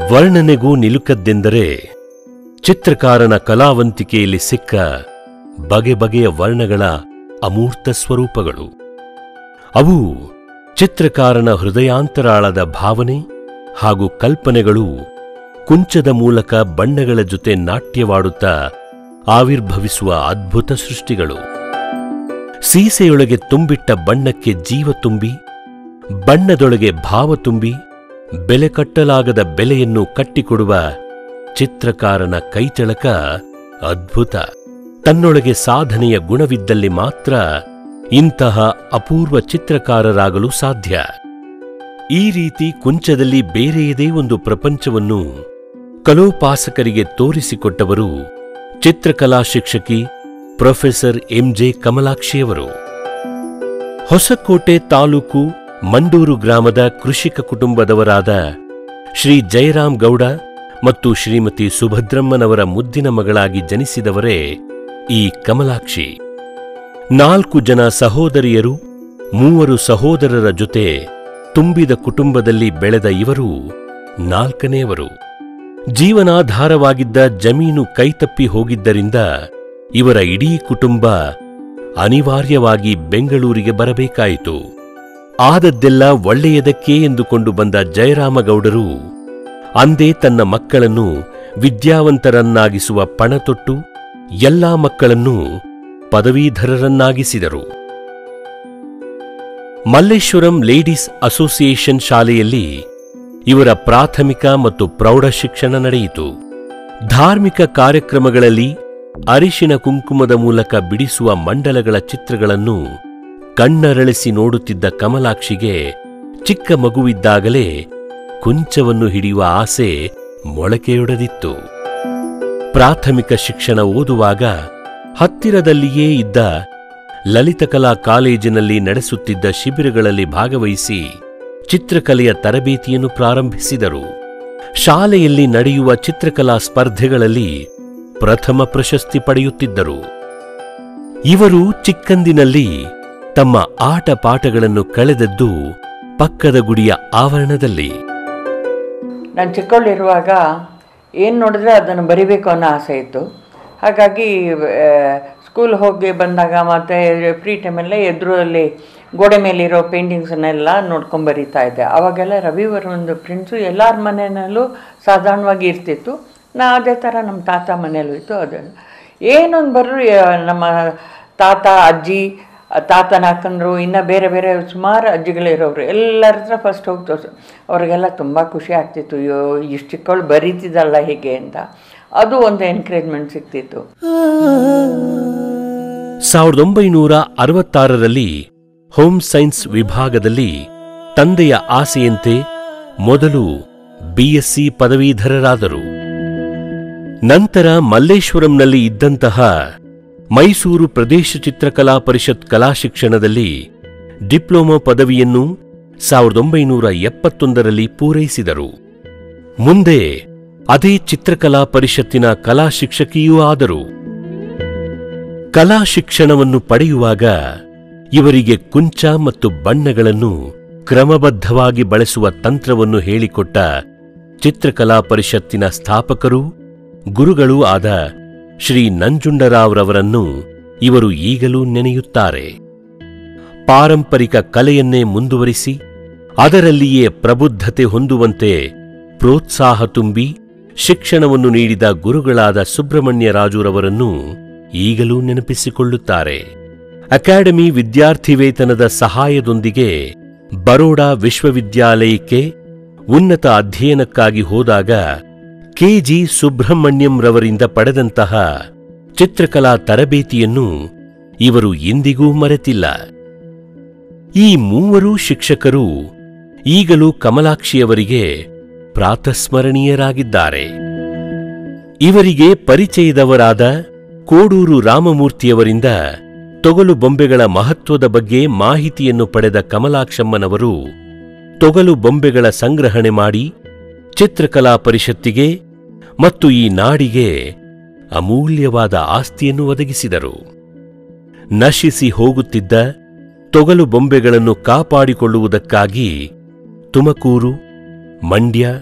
ವರ್ಣನೆಗೂ ನಿಲುಕದ್ದೆಂದರೆ ಚಿತ್ರಕಾರನ ಕಲಾವಂತಿಕೆಯಲ್ಲಿ ಸಿಕ್ಕ ಬಗೆ ಬಗೆಯ ವರ್ಣಗಳ ಅಮೂರ್ತ ಸ್ವರೂಪಗಳು ಅವು ಚಿತ್ರಕಾರನ ಹೃದಯಾಂತರಾಳದ ಭಾವನೆ ಹಾಗೂ ಕಲ್ಪನೆಗಳು ಕುಂಚದ ಮೂಲಕ ಬಣ್ಣಗಳ ಜೊತೆ ನಾಟ್ಯವಾಡುತ್ತಾ ಆವಿರ್ಭವಿಸುವ ಅದ್ಭುತ ಸೃಷ್ಟಿಗಳು ಸೀಸೆಯೊಳಗೆ ತುಂಬಿಟ್ಟ ಬಣ್ಣಕ್ಕೆ ಜೀವ ತುಂಬಿ ಬಣ್ಣದೊಳಗೆ ಭಾವ ತುಂಬಿ ಬೆಲೆ ಕಟ್ಟಲಾಗದ ಬೆಲೆಯನ್ನು ಕಟ್ಟಿಕೊಡುವ ಚಿತ್ರಕಾರನ ಕೈಚಳಕ ಅದ್ಭುತ ತನ್ನೊಳಗೆ ಸಾಧನೆಯ ಗುಣವಿದ್ದಲ್ಲಿ ಮಾತ್ರ ಇಂತಹ ಅಪೂರ್ವ ಚಿತ್ರಕಾರರಾಗಲು ಸಾಧ್ಯ ಈ ರೀತಿ ಕುಂಚದಲ್ಲಿ ಬೇರೆಯದೇ ಒಂದು ಪ್ರಪಂಚವನ್ನು ಕಲೋಪಾಸಕರಿಗೆ ತೋರಿಸಿಕೊಟ್ಟವರು ಚಿತ್ರಕಲಾ ಶಿಕ್ಷಕಿ ಪ್ರೊಫೆಸರ್ ಎಂಜೆ ಕಮಲಾಕ್ಷಿಯವರು ಹೊಸಕೋಟೆ ತಾಲೂಕು ಮಂಡೂರು ಗ್ರಾಮದ ಕೃಷಿಕ ಕುಟುಂಬದವರಾದ ಶ್ರೀ ಜಯರಾಮ್ ಗೌಡ ಮತ್ತು ಶ್ರೀಮತಿ ಸುಭದ್ರಮ್ಮನವರ ಮುದ್ದಿನ ಮಗಳಾಗಿ ಜನಿಸಿದವರೇ ಈ ಕಮಲಾಕ್ಷಿ ನಾಲ್ಕು ಜನ ಸಹೋದರಿಯರು ಮೂವರು ಸಹೋದರರ ಜೊತೆ ತುಂಬಿದ ಕುಟುಂಬದಲ್ಲಿ ಬೆಳೆದ ಇವರು ನಾಲ್ಕನೆಯವರು ಜೀವನಾಧಾರವಾಗಿದ್ದ ಜಮೀನು ಕೈತಪ್ಪಿ ಹೋಗಿದ್ದರಿಂದ ಇವರ ಇಡೀ ಕುಟುಂಬ ಅನಿವಾರ್ಯವಾಗಿ ಬೆಂಗಳೂರಿಗೆ ಬರಬೇಕಾಯಿತು ಆದದ್ದೆಲ್ಲ ಒಳ್ಳೆಯದಕ್ಕೆ ಎಂದುಕೊಂಡು ಬಂದ ಜಯರಾಮಗೌಡರು ಅಂದೇ ತನ್ನ ಮಕ್ಕಳನ್ನು ವಿದ್ಯಾವಂತರನ್ನಾಗಿಸುವ ಪಣತೊಟ್ಟು ಎಲ್ಲಾ ಮಕ್ಕಳನ್ನೂ ಪದವೀಧರರನ್ನಾಗಿಸಿದರು ಮಲ್ಲೇಶ್ವರಂ ಲೇಡೀಸ್ ಅಸೋಸಿಯೇಷನ್ ಶಾಲೆಯಲ್ಲಿ ಇವರ ಪ್ರಾಥಮಿಕ ಮತ್ತು ಪ್ರೌಢ ಶಿಕ್ಷಣ ನಡೆಯಿತು ಧಾರ್ಮಿಕ ಕಾರ್ಯಕ್ರಮಗಳಲ್ಲಿ ಅರಿಶಿನ ಕುಂಕುಮದ ಮೂಲಕ ಬಿಡಿಸುವ ಮಂಡಲಗಳ ಚಿತ್ರಗಳನ್ನು ಕಣ್ಣರಳಿಸಿ ನೋಡುತ್ತಿದ್ದ ಕಮಲಾಕ್ಷಿಗೆ ಚಿಕ್ಕ ಮಗುವಿದ್ದಾಗಲೇ ಕುಂಚವನ್ನು ಹಿಡಿಯುವ ಆಸೆ ಮೊಳಕೆಯೊಡೆದಿತ್ತು ಪ್ರಾಥಮಿಕ ಶಿಕ್ಷಣ ಓದುವಾಗ ಹತ್ತಿರದಲ್ಲಿಯೇ ಇದ್ದ ಲಲಿತಕಲಾ ಕಾಲೇಜಿನಲ್ಲಿ ನಡೆಸುತ್ತಿದ್ದ ಶಿಬಿರಗಳಲ್ಲಿ ಭಾಗವಹಿಸಿ ಚಿತ್ರಕಲೆಯ ತರಬೇತಿಯನ್ನು ಪ್ರಾರಂಭಿಸಿದರು ಶಾಲೆಯಲ್ಲಿ ನಡೆಯುವ ಚಿತ್ರಕಲಾ ಸ್ಪರ್ಧೆಗಳಲ್ಲಿ ಪ್ರಥಮ ಪ್ರಶಸ್ತಿ ಪಡೆಯುತ್ತಿದ್ದರು ಇವರು ಚಿಕ್ಕಂದಿನಲ್ಲಿ ತಮ್ಮ ಆಟ ಪಾಠಗಳನ್ನು ಕಳೆದದ್ದು ಪಕ್ಕದ ಗುಡಿಯ ಆವರಣದಲ್ಲಿ ನಾನು ಚಿಕ್ಕವಳಿರುವಾಗ ಏನು ನೋಡಿದ್ರೆ ಅದನ್ನು ಬರಿಬೇಕು ಅನ್ನೋ ಆಸೆ ಇತ್ತು ಹಾಗಾಗಿ ಸ್ಕೂಲ್ ಹೋಗಿ ಬಂದಾಗ ಮತ್ತು ಫ್ರೀ ಟೈಮಲ್ಲೇ ಎದುರಲ್ಲಿ ಗೋಡೆ ಮೇಲಿರೋ ಪೇಂಟಿಂಗ್ಸನ್ನೆಲ್ಲ ನೋಡ್ಕೊಂಡು ಬರಿತಾ ಇದ್ದೆ ಆವಾಗೆಲ್ಲ ರವಿವರ್ಮಂದು ಪ್ರಿಂಟ್ಸು ಎಲ್ಲರ ಮನೆಯಲ್ಲೂ ಸಾಧಾರಣವಾಗಿ ಇರ್ತಿತ್ತು ನಾ ಅದೇ ಥರ ನಮ್ಮ ತಾತ ಮನೆಯಲ್ಲೂ ಇತ್ತು ಅದನ್ನು ಏನೊಂದು ಬರ್ರಿ ನಮ್ಮ ತಾತ ಅಜ್ಜಿ ತಾತನ ಹಾಕಂದ್ರು ಇನ್ನು ಬೇರೆ ಬೇರೆ ಸುಮಾರು ಅಜ್ಜಿಗಳಿರೋರು ಎಲ್ಲರ ಹತ್ರ ಫಸ್ಟ್ ಹೋಗಿ ತೋರ್ಸು ಅವ್ರಿಗೆಲ್ಲ ತುಂಬ ಖುಷಿ ಆಗ್ತಿತ್ತು ಅಯ್ಯೋ ಇಷ್ಟು ಚಿಕ್ಕವಳು ಬರೀತಿದ್ದಲ್ಲ ಹೀಗೆ ಅಂತ ಅದು ಒಂದು ಎನ್ಕರೇಜ್ಮೆಂಟ್ ಸಿಗ್ತಿತ್ತು ಸಾವಿರದ ಒಂಬೈನೂರ ಅರವತ್ತಾರರಲ್ಲಿ ಹೋಮ್ ಸೈನ್ಸ್ ವಿಭಾಗದಲ್ಲಿ ತಂದೆಯ ಆಸೆಯಂತೆ ಮೊದಲು ಬಿಎಸ್ಸಿ ಪದವೀಧರರಾದರು ನಂತರ ಮಲ್ಲೇಶ್ವರಂನಲ್ಲಿ ಇದ್ದಂತಹ ಮೈಸೂರು ಪ್ರದೇಶ ಚಿತ್ರಕಲಾ ಪರಿಷತ್ ಕಲಾ ಶಿಕ್ಷಣದಲ್ಲಿ ಡಿಪ್ಲೊಮಾ ಪದವಿಯನ್ನು ಸಾವಿರದ ಒಂಬೈನೂರ ಎಪ್ಪತ್ತೊಂದರಲ್ಲಿ ಪೂರೈಸಿದರು ಮುಂದೆ ಅದೇ ಚಿತ್ರಕಲಾ ಪರಿಷತ್ತಿನ ಕಲಾ ಶಿಕ್ಷಕಿಯೂ ಆದರು ಕಲಾ ಶಿಕ್ಷಣವನ್ನು ಪಡೆಯುವಾಗ ಇವರಿಗೆ ಕುಂಚ ಮತ್ತು ಬಣ್ಣಗಳನ್ನು ಕ್ರಮಬದ್ಧವಾಗಿ ಬಳಸುವ ತಂತ್ರವನ್ನು ಹೇಳಿಕೊಟ್ಟ ಚಿತ್ರಕಲಾ ಪರಿಷತ್ತಿನ ಸ್ಥಾಪಕರು ಗುರುಗಳೂ ಆದ ಶ್ರೀ ನಂಜುಂಡರಾವ್ರವರನ್ನು ಇವರು ಈಗಲೂ ನೆನೆಯುತ್ತಾರೆ ಪಾರಂಪರಿಕ ಕಲೆಯನ್ನೇ ಮುಂದುವರಿಸಿ ಅದರಲ್ಲಿಯೇ ಪ್ರಬುದ್ಧತೆ ಹೊಂದುವಂತೆ ಪ್ರೋತ್ಸಾಹ ತುಂಬಿ ಶಿಕ್ಷಣವನ್ನು ನೀಡಿದ ಗುರುಗಳಾದ ಸುಬ್ರಹ್ಮಣ್ಯ ರಾಜುರವರನ್ನು ಈಗಲೂ ನೆನಪಿಸಿಕೊಳ್ಳುತ್ತಾರೆ ಅಕಾಡೆಮಿ ವಿದ್ಯಾರ್ಥಿ ವೇತನದ ಸಹಾಯದೊಂದಿಗೆ ಬರೋಡಾ ವಿಶ್ವವಿದ್ಯಾಲಯಕ್ಕೆ ಉನ್ನತ ಅಧ್ಯಯನಕ್ಕಾಗಿ ಹೋದಾಗ ಕೆಜಿ ಸುಬ್ರಹ್ಮಣ್ಯಂ ರವರಿಂದ ಪಡೆದಂತಹ ಚಿತ್ರಕಲಾ ತರಬೇತಿಯನ್ನು ಇವರು ಇಂದಿಗೂ ಮರೆತಿಲ್ಲ ಈ ಮೂವರೂ ಶಿಕ್ಷಕರು ಈಗಲೂ ಕಮಲಾಕ್ಷಿಯವರಿಗೆ ಪ್ರಾತಸ್ಮರಣೀಯರಾಗಿದ್ದಾರೆ ಇವರಿಗೆ ಪರಿಚಯದವರಾದ ಕೋಡೂರು ರಾಮಮೂರ್ತಿಯವರಿಂದ ತೊಗಲು ಬೊಂಬೆಗಳ ಮಹತ್ವದ ಬಗ್ಗೆ ಮಾಹಿತಿಯನ್ನು ಪಡೆದ ಕಮಲಾಕ್ಷಮ್ಮನವರು ತೊಗಲು ಬೊಂಬೆಗಳ ಸಂಗ್ರಹಣೆ ಮಾಡಿ ಚಿತ್ರಕಲಾ ಪರಿಷತ್ತಿಗೆ ಮತ್ತು ಈ ನಾಡಿಗೆ ಅಮೂಲ್ಯವಾದ ಆಸ್ತಿಯನ್ನು ಒದಗಿಸಿದರು ನಶಿಸಿ ಹೋಗುತ್ತಿದ್ದ ತೊಗಲು ಬೊಂಬೆಗಳನ್ನು ಕಾಪಾಡಿಕೊಳ್ಳುವುದಕ್ಕಾಗಿ ತುಮಕೂರು ಮಂಡ್ಯ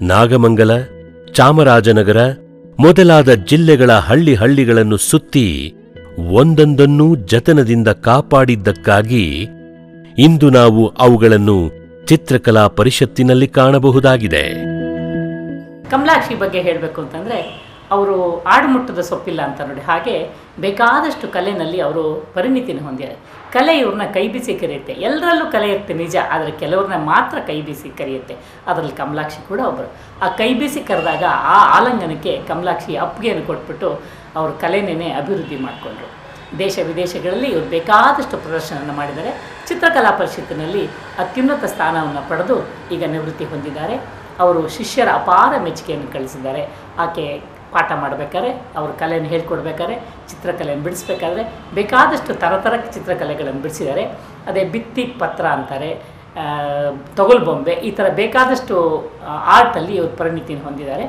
ನಾಗಮಂಗಲ ಚಾಮರಾಜನಗರ ಮೊದಲಾದ ಜಿಲ್ಲೆಗಳ ಹಳ್ಳಿ ಹಳ್ಳಿಗಳನ್ನು ಸುತ್ತಿ ಒಂದೊಂದನ್ನೂ ಜತನದಿಂದ ಕಾಪಾಡಿದ್ದಕ್ಕಾಗಿ ಇಂದು ನಾವು ಅವುಗಳನ್ನು ಚಿತ್ರಕಲಾ ಪರಿಷತ್ತಿನಲ್ಲಿ ಕಾಣಬಹುದಾಗಿದೆ ಕಮಲಾಕ್ಷಿ ಬಗ್ಗೆ ಹೇಳಬೇಕು ಅಂತಂದರೆ ಅವರು ಆಡುಮುಟ್ಟದ ಸೊಪ್ಪಿಲ್ಲ ಅಂತ ನೋಡಿ ಹಾಗೆ ಬೇಕಾದಷ್ಟು ಕಲೆನಲ್ಲಿ ಅವರು ಪರಿಣಿತಿನ ಹೊಂದಿದ್ದಾರೆ ಕಲೆ ಇವ್ರನ್ನ ಕೈ ಬೀಸಿ ಕರೆಯುತ್ತೆ ಎಲ್ಲರಲ್ಲೂ ಕಲೆ ಇರುತ್ತೆ ನಿಜ ಆದರೆ ಕೆಲವ್ರನ್ನ ಮಾತ್ರ ಕೈ ಬೀಸಿ ಕರೆಯುತ್ತೆ ಅದರಲ್ಲಿ ಕಮಲಾಕ್ಷಿ ಕೂಡ ಒಬ್ಬರು ಆ ಕೈ ಬೀಸಿ ಕರೆದಾಗ ಆ ಆಲಂಗನಕ್ಕೆ ಕಮಲಾಕ್ಷಿ ಅಪ್ಪಿಗೆಯನ್ನು ಕೊಟ್ಬಿಟ್ಟು ಅವರು ಕಲೆನೇ ಅಭಿವೃದ್ಧಿ ಮಾಡಿಕೊಂಡ್ರು ದೇಶ ವಿದೇಶಗಳಲ್ಲಿ ಇವರು ಬೇಕಾದಷ್ಟು ಪ್ರದರ್ಶನ ಮಾಡಿದ್ದಾರೆ ಚಿತ್ರಕಲಾ ಪರಿಷತ್ತಿನಲ್ಲಿ ಅತ್ಯುನ್ನತ ಸ್ಥಾನವನ್ನು ಪಡೆದು ಈಗ ನಿವೃತ್ತಿ ಹೊಂದಿದ್ದಾರೆ ಅವರು ಶಿಷ್ಯರ ಅಪಾರ ಮೆಚ್ಚುಗೆಯನ್ನು ಕಳಿಸಿದ್ದಾರೆ ಆಕೆ ಪಾಠ ಮಾಡಬೇಕಾದ್ರೆ ಅವ್ರ ಕಲೆಯನ್ನು ಹೇಳ್ಕೊಡ್ಬೇಕಾದ್ರೆ ಚಿತ್ರಕಲೆಯನ್ನು ಬಿಡಿಸ್ಬೇಕಾದ್ರೆ ಬೇಕಾದಷ್ಟು ಥರ ಚಿತ್ರಕಲೆಗಳನ್ನು ಬಿಡಿಸಿದ್ದಾರೆ ಅದೇ ಭಿತ್ತಿ ಪತ್ರ ಅಂತಾರೆ ಆ, ತೊಗಲು ಬೊಂಬೆ ಈ ಥರ ಬೇಕಾದಷ್ಟು ಆರ್ಟಲ್ಲಿ ಇವರು ಪರಿಣಿತಿನ ಹೊಂದಿದ್ದಾರೆ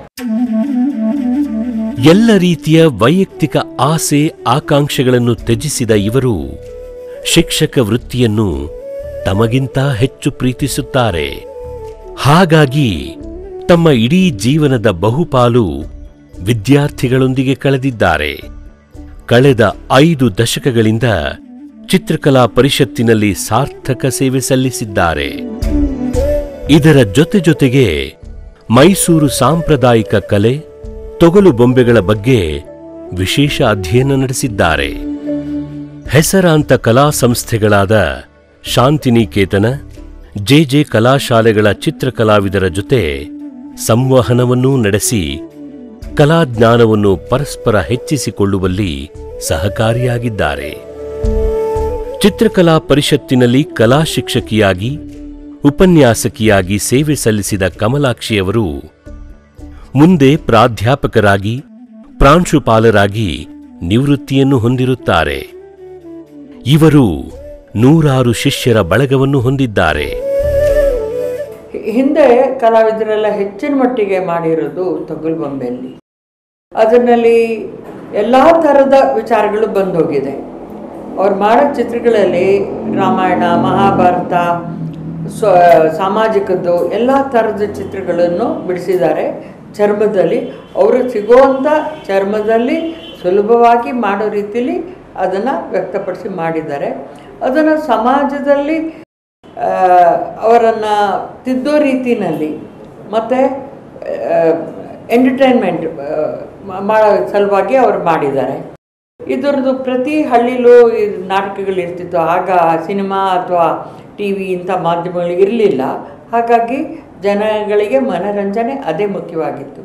ಎಲ್ಲ ರೀತಿಯ ವೈಯಕ್ತಿಕ ಆಸೆ ಆಕಾಂಕ್ಷೆಗಳನ್ನು ತ್ಯಜಿಸಿದ ಇವರು ಶಿಕ್ಷಕ ವೃತ್ತಿಯನ್ನು ತಮಗಿಂತ ಹೆಚ್ಚು ಪ್ರೀತಿಸುತ್ತಾರೆ ಹಾಗಾಗಿ ತಮ್ಮ ಇಡೀ ಜೀವನದ ಬಹುಪಾಲು ವಿದ್ಯಾರ್ಥಿಗಳೊಂದಿಗೆ ಕಳೆದಿದ್ದಾರೆ ಕಳೆದ ಐದು ದಶಕಗಳಿಂದ ಚಿತ್ರಕಲಾ ಪರಿಷತ್ತಿನಲ್ಲಿ ಸಾರ್ಥಕ ಸೇವೆ ಸಲ್ಲಿಸಿದ್ದಾರೆ ಇದರ ಜೊತೆ ಜೊತೆಗೆ ಮೈಸೂರು ಸಾಂಪ್ರದಾಯಿಕ ಕಲೆ ತೊಗಲು ಬೊಂಬೆಗಳ ಬಗ್ಗೆ ವಿಶೇಷ ಅಧ್ಯಯನ ನಡೆಸಿದ್ದಾರೆ ಹೆಸರಾಂತ ಕಲಾ ಸಂಸ್ಥೆಗಳಾದ ಶಾಂತಿನಿಕೇತನ ಜೆಜೆ ಕಲಾಶಾಲೆಗಳ ಚಿತ್ರಕಲಾವಿದರ ಜೊತೆ ಸಂವಹನವನ್ನೂ ನಡೆಸಿ ಕಲಾಜ್ಞಾನವನ್ನು ಪರಸ್ಪರ ಹೆಚ್ಚಿಸಿಕೊಳ್ಳುವಲ್ಲಿ ಸಹಕಾರಿಯಾಗಿದ್ದಾರೆ ಚಿತ್ರಕಲಾ ಪರಿಷತ್ತಿನಲ್ಲಿ ಕಲಾ ಶಿಕ್ಷಕಿಯಾಗಿ ಉಪನ್ಯಾಸಕಿಯಾಗಿ ಸೇವೆ ಸಲ್ಲಿಸಿದ ಕಮಲಾಕ್ಷಿಯವರು ಮುಂದೆ ಪ್ರಾಧ್ಯಾಪಕರಾಗಿ ಪ್ರಾಂಶುಪಾಲರಾಗಿ ನಿವೃತ್ತಿಯನ್ನು ಹೊಂದಿರುತ್ತಾರೆ ಇವರು ನೂರಾರು ಶಿಷ್ಯರ ಬಳಗವನ್ನು ಹೊಂದಿದ್ದಾರೆ ಹಿಂದೆ ಕಲಾವಿದರೆಲ್ಲ ಹೆಚ್ಚಿನ ಮಟ್ಟಿಗೆ ಮಾಡಿರೋದು ತೊಗಲು ಬೊಂಬೆಯಲ್ಲಿ ಅದರಲ್ಲಿ ಎಲ್ಲ ಥರದ ವಿಚಾರಗಳು ಬಂದೋಗಿದೆ ಅವ್ರು ಮಾಡೋ ಚಿತ್ರಗಳಲ್ಲಿ ರಾಮಾಯಣ ಮಹಾಭಾರತ ಸ್ವ ಸಾಮಾಜಿಕದ್ದು ಎಲ್ಲ ಥರದ ಚಿತ್ರಗಳನ್ನು ಬಿಡಿಸಿದ್ದಾರೆ ಚರ್ಮದಲ್ಲಿ ಅವರು ಸಿಗುವಂಥ ಚರ್ಮದಲ್ಲಿ ಸುಲಭವಾಗಿ ಮಾಡೋ ರೀತಿಲಿ ಅದನ್ನು ವ್ಯಕ್ತಪಡಿಸಿ ಮಾಡಿದ್ದಾರೆ ಅದನ್ನು ಸಮಾಜದಲ್ಲಿ ಅವರನ್ನು ತಿದ್ದೋ ರೀತಿನಲ್ಲಿ ಮತ್ತು ಎಂಟರ್ಟೈನ್ಮೆಂಟ್ ಮಾಡೋ ಸಲುವಾಗಿ ಅವರು ಮಾಡಿದ್ದಾರೆ ಇದರದ್ದು ಪ್ರತಿ ಹಳ್ಳಿಲೂ ಈ ನಾಟಕಗಳು ಇರ್ತಿತ್ತು ಆಗ ಸಿನಿಮಾ ಅಥವಾ ಟಿ ವಿ ಇಂಥ ಮಾಧ್ಯಮಗಳು ಇರಲಿಲ್ಲ ಹಾಗಾಗಿ ಜನಗಳಿಗೆ ಮನರಂಜನೆ ಅದೇ ಮುಖ್ಯವಾಗಿತ್ತು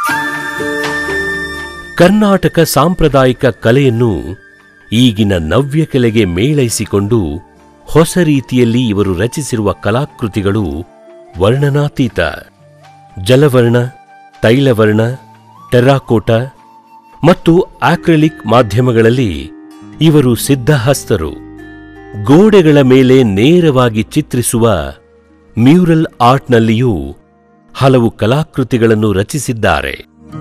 ಕರ್ನಾಟಕ ಸಾಂಪ್ರದಾಯಿಕ ಕಲೆಯನ್ನು ಈಗಿನ ನವ್ಯ ಕಲೆಗೆ ಮೇಳೈಸಿಕೊಂಡು ಹೊಸ ರೀತಿಯಲ್ಲಿ ಇವರು ರಚಿಸಿರುವ ಕಲಾಕೃತಿಗಳು ವರ್ಣನಾತೀತ ಜಲವರ್ಣ ತೈಲವರ್ಣ ಟೆರಾಕೋಟ ಮತ್ತು ಆಕ್ರಿಲಿಕ್ ಮಾಧ್ಯಮಗಳಲ್ಲಿ ಇವರು ಸಿದ್ಧಹಸ್ತರು ಗೋಡೆಗಳ ಮೇಲೆ ನೇರವಾಗಿ ಚಿತ್ರಿಸುವ ಮ್ಯೂರಲ್ ಆರ್ಟ್ನಲ್ಲಿಯೂ ಹಲವು ಕಲಾಕೃತಿಗಳನ್ನು ರಚಿಸಿದ್ದಾರೆ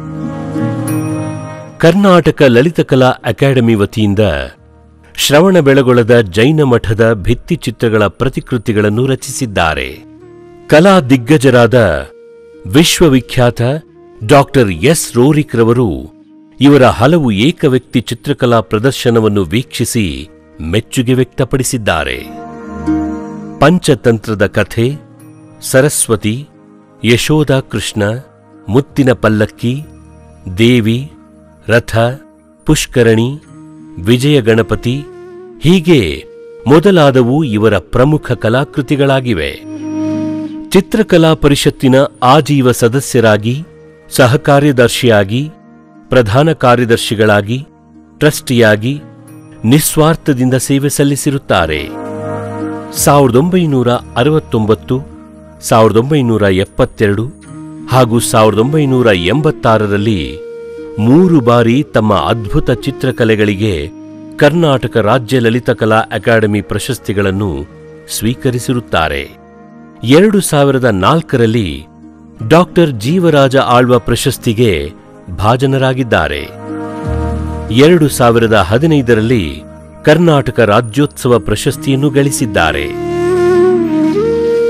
ಕರ್ನಾಟಕ ಲಲಿತಕಲಾ ಅಕಾಡೆಮಿ ವತಿಯಿಂದ ಶ್ರವಣಬೆಳಗೊಳದ ಜೈನ ಮಠದ ಭಿತ್ತಿಚಿತ್ರಗಳ ಪ್ರತಿಕೃತಿಗಳನ್ನು ರಚಿಸಿದ್ದಾರೆ ಕಲಾ ದಿಗ್ಗಜರಾದ ವಿಶ್ವವಿಖ್ಯಾತ ಡಾಕ್ಟರ್ ಎಸ್ ರೋರಿಕ್ ರವರು ಇವರ ಹಲವು ಏಕವ್ಯಕ್ತಿ ಚಿತ್ರಕಲಾ ಪ್ರದರ್ಶನವನ್ನು ವೀಕ್ಷಿಸಿ ಮೆಚ್ಚುಗೆ ವ್ಯಕ್ತಪಡಿಸಿದ್ದಾರೆ ಪಂಚತಂತ್ರದ ಕಥೆ ಸರಸ್ವತಿ ಯಶೋಧ ಕೃಷ್ಣ ಮುತ್ತಿನ ಪಲ್ಲಕ್ಕಿ ದೇವಿ ರಥ ಪುಷ್ಕರಣಿ ವಿಜಯ ಗಣಪತಿ ಹೀಗೆ ಮೊದಲಾದವು ಇವರ ಪ್ರಮುಖ ಕಲಾಕೃತಿಗಳಾಗಿವೆ ಚಿತ್ರಕಲಾ ಪರಿಷತ್ತಿನ ಆಜೀವ ಸದಸ್ಯರಾಗಿ ಸಹಕಾರ್ಯದರ್ಶಿಯಾಗಿ ಪ್ರಧಾನ ಕಾರ್ಯದರ್ಶಿಗಳಾಗಿ ಟ್ರಸ್ಟಿಯಾಗಿ ನಿಸ್ವಾರ್ಥದಿಂದ ಸೇವೆ ಸಲ್ಲಿಸಿರುತ್ತಾರೆ ಸಾವಿರದ ಒಂಬೈನೂರ ಅರವತ್ತೊಂಬತ್ತು ಸಾವಿರದ ಒಂಬೈನೂರ ಎಪ್ಪತ್ತೆರಡು ಹಾಗೂ ಸಾವಿರದ ಒಂಬೈನೂರ ಎಂಬತ್ತಾರರಲ್ಲಿ ಮೂರು ಬಾರಿ ತಮ್ಮ ಅದ್ಭುತ ಚಿತ್ರಕಲೆಗಳಿಗೆ ಕರ್ನಾಟಕ ರಾಜ್ಯ ಲಲಿತಕಲಾ ಅಕಾಡೆಮಿ ಪ್ರಶಸ್ತಿಗಳನ್ನು ಸ್ವೀಕರಿಸಿರುತ್ತಾರೆ ಎರಡು ಸಾವಿರದ ನಾಲ್ಕರಲ್ಲಿ ಡಾಕ್ಟರ್ ಜೀವರಾಜ ಆಳ್ವ ಪ್ರಶಸ್ತಿಗೆ ಭಾಜನರಾಗಿದ್ದಾರೆ ಎರಡು ಸಾವಿರದ ಹದಿನೈದರಲ್ಲಿ ಕರ್ನಾಟಕ ರಾಜ್ಯೋತ್ಸವ ಪ್ರಶಸ್ತಿಯನ್ನು ಗಳಿಸಿದ್ದಾರೆ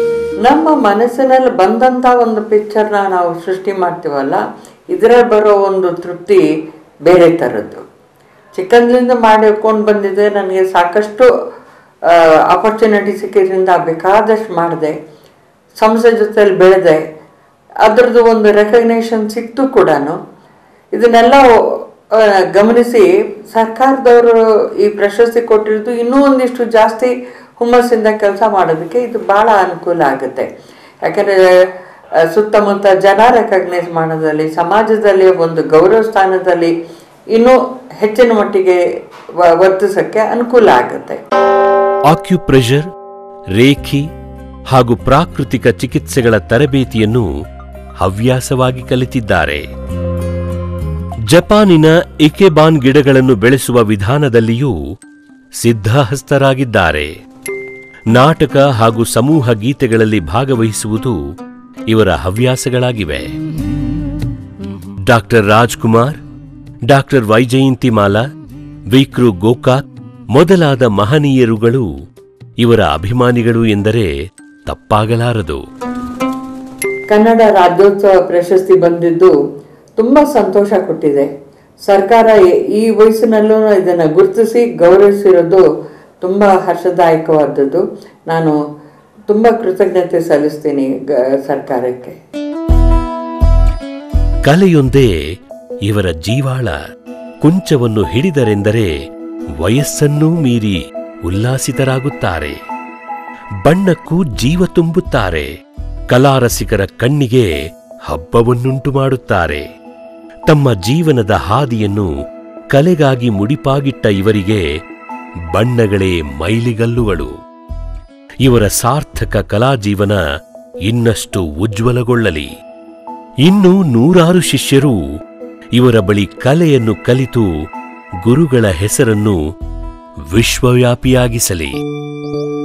ನಮ್ಮ ಮನಸ್ಸಿನಲ್ಲಿ ಬಂದಂಥ ಒಂದು ಪಿಕ್ಚರ್ನ ನಾವು ಸೃಷ್ಟಿ ಮಾಡ್ತೀವಲ್ಲ ಇದರಲ್ಲಿ ಬರೋ ಒಂದು ತೃಪ್ತಿ ಬೇರೆ ಥರದ್ದು ಚಿಕ್ಕಂದ್ರಿಂದ ಮಾಡಿಕೊಂಡು ಬಂದಿದ್ದೆ ನನಗೆ ಸಾಕಷ್ಟು ಆಪರ್ಚುನಿಟಿ ಸಿಕ್ಕಿದ್ರಿಂದ ಬೇಕಾದಷ್ಟು ಮಾಡಿದೆ ಸಂಸ್ಥೆ ಜೊತೆಲಿ ಬೆಳೆದೆ ಅದ್ರದ್ದು ಒಂದು ರೆಕಗ್ನೇಷನ್ ಸಿಕ್ತು ಕೂಡ ಇದನ್ನೆಲ್ಲ ಆ, ಗಮನಿಸಿ ಸರ್ಕಾರದವರು ಈ ಪ್ರಶಸ್ತಿ ಕೊಟ್ಟಿರೋದು ಇನ್ನೂ ಒಂದಿಷ್ಟು ಜಾಸ್ತಿ ಹುಮ್ಮಸ್ಸಿಂದ ಕೆಲಸ ಮಾಡೋದಕ್ಕೆ ಇದು ಭಾಳ ಅನುಕೂಲ ಆಗುತ್ತೆ ಯಾಕಂದರೆ ಸುತ್ತಮುತ್ತ ಜನ ರೆಕಗ್ನೈಸ್ ಮಾಡೋದ್ರಲ್ಲಿ ಸಮಾಜದಲ್ಲಿ ಒಂದು ಗೌರವ ಸ್ಥಾನದಲ್ಲಿ ಇನ್ನೂ ಹೆಚ್ಚಿನ ಮಟ್ಟಿಗೆ ವ- ವರ್ತಿಸೋಕ್ಕೆ ಅನುಕೂಲ ಆಗುತ್ತೆ ಆಕ್ಯುಪ್ರೆಷರ್ ರೇಖಿ ಹಾಗೂ ಪ್ರಾಕೃತಿಕ ಚಿಕಿತ್ಸೆಗಳ ತರಬೇತಿಯನ್ನು ಹವ್ಯಾಸವಾಗಿ ಕಲಿತಿದ್ದಾರೆ ಜಪಾನಿನ ಇಕೆಬಾನ್ ಗಿಡಗಳನ್ನು ಬೆಳೆಸುವ ವಿಧಾನದಲ್ಲಿಯೂ ಸಿದ್ಧಹಸ್ತರಾಗಿದ್ದಾರೆ ನಾಟಕ ಹಾಗೂ ಸಮೂಹ ಗೀತೆಗಳಲ್ಲಿ ಭಾಗವಹಿಸುವುದು ಇವರ ಹವ್ಯಾಸಗಳಾಗಿವೆ ಡಾಕ್ಟರ್ ರಾಜ್ಕುಮಾರ್ ಡಾಕ್ಟರ್ ವೈಜಯಂತಿಮಾಲಾ ವಿಕ್ರು ಗೋಕಾಕ್ ಮೊದಲಾದ ಮಹನೀಯರುಗಳು ಇವರ ಅಭಿಮಾನಿಗಳು ಎಂದರೆ ತಪ್ಪಾಗಲಾರದು ಕನ್ನಡ ರಾಜ್ಯೋತ್ಸವ ಪ್ರಶಸ್ತಿ ಬಂದಿದ್ದು ತುಂಬ ಸಂತೋಷ ಕೊಟ್ಟಿದೆ ಸರ್ಕಾರ ಈ- ಈ ವಯಸ್ಸಿನಲ್ಲೂ ಇದನ್ನು ಗುರುತಿಸಿ ಗೌರವಿಸಿರೋದು ತುಂಬ ಹರ್ಷದಾಯಕವಾದದ್ದು ನಾನು ತುಂಬ ಕೃತಜ್ಞತೆ ಸಲ್ಲಿಸ್ತೀನಿ ಗ- ಸರ್ಕಾರಕ್ಕೆ ಕಲೆಯೊಂದೇ ಇವರ ಜೀವಾಳ ಕುಂಚವನ್ನು ಹಿಡಿದರೆಂದರೆ ವಯಸ್ಸನ್ನೂ ಮೀರಿ ಉಲ್ಲಾಸಿತರಾಗುತ್ತಾರೆ ಬಣ್ಣಕ್ಕೂ ಜೀವ ತುಂಬುತ್ತಾರೆ ಕಲಾರಸಿಕರ ಕಣ್ಣಿಗೆ ಹಬ್ಬವನ್ನುಂಟು ಮಾಡುತ್ತಾರೆ ತಮ್ಮ ಜೀವನದ ಹಾದಿಯನ್ನು ಕಲೆಗಾಗಿ ಮುಡಿಪಾಗಿಟ್ಟ ಇವರಿಗೆ ಬಣ್ಣಗಳೇ ಮೈಲಿಗಲ್ಲುಗಳು ಇವರ ಸಾರ್ಥಕ ಕಲಾಜೀವನ ಇನ್ನಷ್ಟು ಉಜ್ವಲಗೊಳ್ಳಲಿ ಇನ್ನು ನೂರಾರು ಶಿಷ್ಯರು ಇವರ ಬಳಿ ಕಲೆಯನ್ನು ಕಲಿತು ಗುರುಗಳ ಹೆಸರನ್ನು ವಿಶ್ವವ್ಯಾಪಿಯಾಗಿಸಲಿ